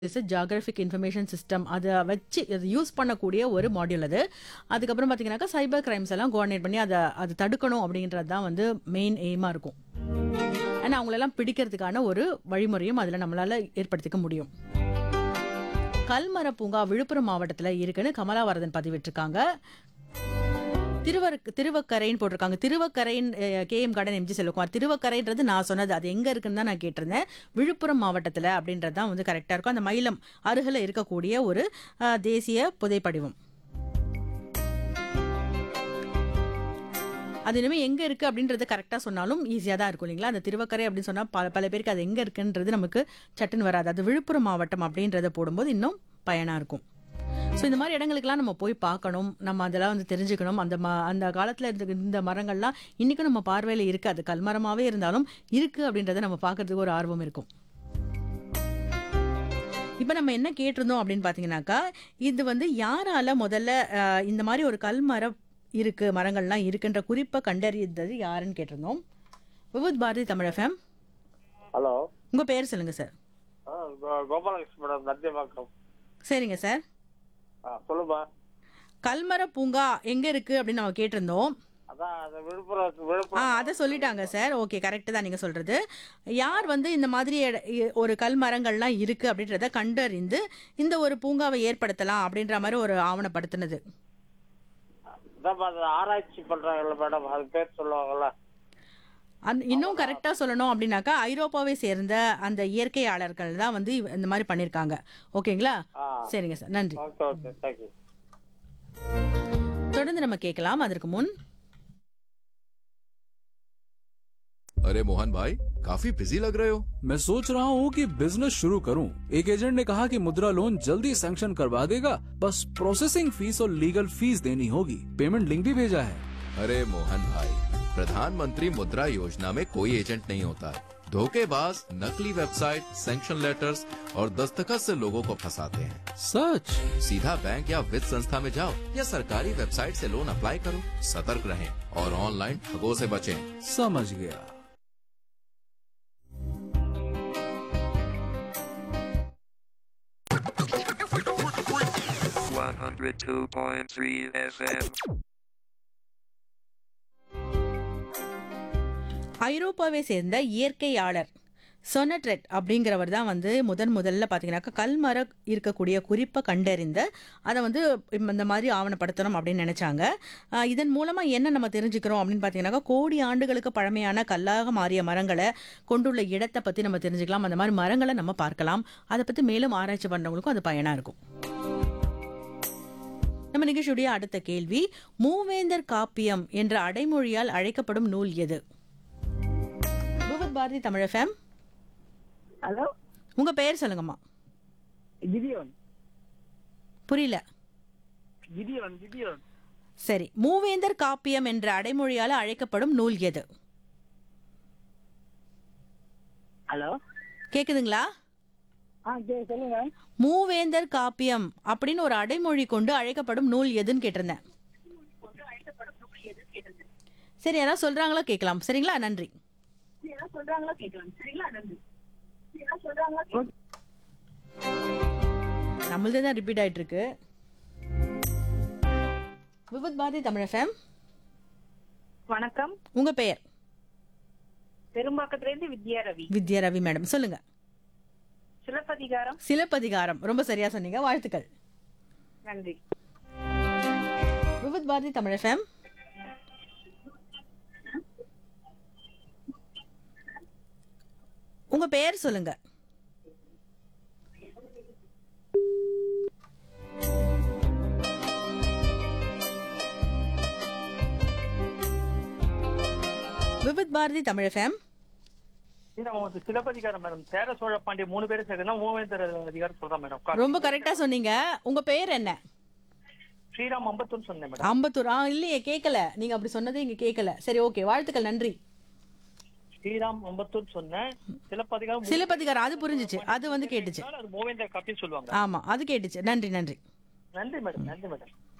Is Geographic information system அதை வச்சு அது யூஸ் பண்ணக்கூடிய ஒரு மாடியூல் அது அதுக்கப்புறம் பார்த்தீங்கன்னாக்கா சைபர் கிரைம்ஸ் எல்லாம் கோஆர்டினேட் பண்ணி அதை அது தடுக்கணும் அப்படின்றது தான் வந்து மெயின் எய்மாக இருக்கும் ஆனால் அவங்களெல்லாம் பிடிக்கிறதுக்கான ஒரு வழிமுறையும் அதில் நம்மளால ஏற்படுத்திக்க முடியும் கல்மர பூங்கா விழுப்புரம் மாவட்டத்தில் இருக்குன்னு கமலாவரதன் பதிவிட்டிருக்காங்க திருவர் திருவக்கரைன்னு போட்டிருக்காங்க திருவக்கரைன்னு K M garden MG Selvakumar திருவக்கரைன்றது நான் சொன்னது அது எங்க இருக்குன்னு தான் நான் கேட்டிருந்தேன் விழுப்புரம் மாவட்டத்தில் அப்படின்றது தான் வந்து கரெக்டாக இருக்கும் அந்த மயிலம் அருகில் இருக்கக்கூடிய ஒரு அஹ், தேசிய புதைப்படிவம் அது இனிமேல் எங்கே இருக்குது அப்படின்றது கரெக்டாக சொன்னாலும் ஈஸியாக தான் இருக்கும் இல்லைங்களா அந்த திருவக்கரை அப்படின்னு சொன்னால் பல பல பேருக்கு அது எங்கே இருக்குன்றது நமக்கு சட்டுன்னு வராது அது விழுப்புரம் மாவட்டம் அப்படின்றத போடும்போது இன்னும் பயனாக இருக்கும் ஸோ இந்த மாதிரி இடங்களுக்கெல்லாம் நம்ம போய் பார்க்கணும் நம்ம அதெல்லாம் வந்து தெரிஞ்சுக்கணும் அந்த ம அந்த காலத்தில் இருந்த இந்த மரங்கள்லாம் இன்றைக்கும் நம்ம பார்வையில் இருக்குது அது கல்மரமாகவே இருந்தாலும் இருக்குது அப்படின்றத நம்ம பார்க்கறதுக்கு ஒரு ஆர்வம் இருக்கும் இப்போ நம்ம என்ன கேட்டிருந்தோம் அப்படின்னு பார்த்தீங்கன்னாக்கா இது வந்து யாரால முதல்ல அஹ், இந்த மாதிரி ஒரு கல்மரம் இருக்கு மரங்கள்லாம் இருக்குன்ற குறிப்பை கண்டறிந்தது யாருன்னு கேட்டிருந்தோம் விபுத் பாரதி தமிழ் எஃப்எம் ஹலோ உங்கள் பேர் சொல்லுங்கள் சார் ஆ கோ- கோபாலகிருஷ்ணன் மேடம் நத்தியமாக்கம் சரிங்க சார் ஆ சொல்லுமா கல்மர பூங்கா எங்கே இருக்குது அப்படின்னு நம்ம கேட்டிருந்தோம் அதான் அந்த விழுப்புரம் ஆ விழுப்புரம் அதை சொல்லிட்டாங்க சார் ஓகே கரெக்டு தான் நீங்கள் சொல்கிறது யார் வந்து இந்த மாதிரி எட- இ- ஒரு கல் மரங்கள்லாம் இருக்குது அப்படின்றத கண்டறிந்து இந்த ஒரு பூங்காவை ஏற்படுத்தலாம் அப்படின்ற மாதிரி ஒரு ஆவணப்படுத்தினது அதான் அந்த ஆராய்ச்சி பண்றாங்கல்ல மேடம் அது பேர் சொல்லுவாங்கல்ல அந் இன்னும் கரெக்டாக சொல்லணும் அப்படின்னாக்கா ஐரோப்பாவை சேர்ந்த அந்த இயற்கையாளர்கள் தான் வந்து இவ- இந்த மாதிரி பண்ணியிருக்காங்க ஓகேங்களா ஆ சரிங்க சார் நன்றி ஓகே ஓகே தேங்க்யூ தொடர்ந்து நம்ம கேட்கலாம் அதற்கு முன் अरे मोहन भाई काफी बिजी लग रहे हो मैं सोच रहा हूँ कि बिजनेस शुरू करूँ एक एजेंट ने कहा कि मुद्रा लोन जल्दी सैंक्शन करवा देगा बस प्रोसेसिंग फीस और लीगल फीस देनी होगी पेमेंट लिंक भी भेजा है अरे मोहन भाई प्रधानमंत्री मुद्रा योजना में कोई एजेंट नहीं होता है धोखेबाज नकली वेबसाइट सैंक्शन लेटर्स और दस्तखत से लोगों को फंसाते हैं सच सीधा बैंक या वित्त संस्था में जाओ या सरकारी वेबसाइट से लोन अप्लाई करो सतर्क रहें और ऑनलाइन ठगों से बचें समझ गया 102.3 FM. ஐரோப்பாவை சேர்ந்த இயற்கையாளர் சொனட்ரெட் அப்படிங்கிறவர் தான் வந்து முதன் முதல்ல பார்த்தீங்கன்னாக்கா கல்மர இருக்கக்கூடிய குறிப்பை கண்டறிந்த அதை வந்து இந்த மாதிரி ஆவணப்படுத்தணும் அப்படின்னு நினச்சாங்க ஆஹ் இதன் மூலமாக என்ன நம்ம தெரிஞ்சுக்கிறோம் அப்படின்னு பார்த்தீங்கன்னாக்கா கோடி ஆண்டுகளுக்கு பழமையான கல்லாக மாறிய மரங்களை கொண்டுள்ள இடத்தை பற்றி நம்ம தெரிஞ்சுக்கலாம் அந்த மாதிரி மரங்களை நம்ம பார்க்கலாம் அதை பற்றி மேலும் ஆராய்ச்சி பண்ணுறவங்களுக்கும் அது பயனாக இருக்கும் நம்ம நிகழ்ச்சியுடைய அடுத்த கேள்வி மூவேந்தர் காப்பியம் என்ற அடைமொழியால் அழைக்கப்படும் நூல் எது பூவத் பாரதி தமிழ் எஃப்எம் ஹலோ உங்க பெயர் சொல்லுங்கம்மா கிதியோன் புரியல கிதியோன் கிதியோன் சரி மூவேந்தர் காப்பியம் என்ற அடைமொழியால் அழைக்கப்படும் நூல் எது ஹலோ கேக்குதுங்களா ஆ கே சொல்லுங்க மூவேந்தர் காப்பியம் அப்படின்னு ஒரு அடைமொழி கொண்டு அழைக்கப்படும் நூல் எதுன்னு கேட்டிருந்தேன் சரி யாராவது சொல்றாங்களா கேட்கலாம் சரிங்களா நன்றி நம்மளதே தான் ரிப்பீட் ஆயிட்டு இருக்கு விபத் பாரதி தமிழ் எஃப்எம் வணக்கம் உங்க பெயர் பெரும்பாக்கத்துல இருந்து வித்யா ரவி வித்யா ரவி மேடம் சொல்லுங்க சிலப்பதிகாரம் சிலப்பதிகாரம் ரொம்ப சரியா சொன்னீங்க வாழ்த்துக்கள் நன்றி விபத் பாரதி தமிழ் எஃப்எம் உங்க பெயர் சொல்லுங்க விபத் பாரதி தமிழ் எஃப்எம் இந்த சிலப்பதிகாரம் மேடம் சேர சோழ பாண்டிய மூணு பேரும் சேர்க்கணும் மூவேந்தர் அதிகாரம் சொல்றேன் மேடம் ரொம்ப கரெக்டா சொன்னீங்க உங்க பெயர் என்ன ஸ்ரீராம் அம்பத்தூர்னு சொன்னேன் மேடம் அம்பத்தூர் ஆ இல்லையே கேட்கல நீங்க அப்படி சொன்னதே இங்க கேட்கல சரி ஓகே வாழ்த்துக்கள் நன்றி ஸ்ரீராம் அம்பத்தூர் சொன்னேன் சிலப்பதிகாரம் மூணு சிலப்பதிகாரம் அது புரிஞ்சுச்சு அது வந்து கேட்டுச்சு பேரும் அது மூவேந்தர் காப்பின்னு சொல்லுவாங்க ஆமா அது கேட்டுச்சு நன்றி நன்றி நன்றி மேடம் நன்றி மேடம்